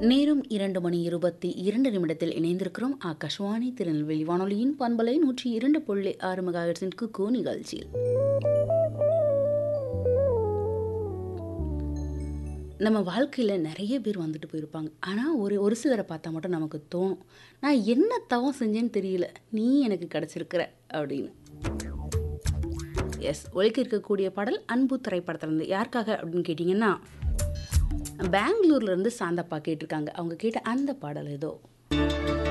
நேரம் இரண்டு மணி இருபத்தி இரண்டு நிமிடத்தில் இணைந்திருக்கிறோம் ஆகாஷ்வாணி திருநெல்வேலி வானொலியின் பண்பலை நூற்றி இரண்டு புள்ளி ஆறு மெகாஹெர்ட்ஸின் குக்கோ நிகழ்ச்சியில் நம்ம வாழ்க்கையில் நிறைய பேர் வந்துட்டு போயிருப்பாங்க ஆனால் ஒரு ஒரு சிலரை பார்த்தா மட்டும் நமக்கு தோணும் நான் என்ன தவம் செஞ்சேன்னு தெரியல நீ எனக்கு கிடச்சிருக்கிற அப்படின்னு எஸ் ஒழிக்க இருக்கக்கூடிய பாடல் அன்பு திரைப்படத்திலிருந்து யாருக்காக அப்படின்னு கேட்டிங்கன்னா பெங்களூர்லேருந்து சாந்தப்பா கேட்டிருக்காங்க அவங்க கேட்ட அந்த பாடல் ஏதோ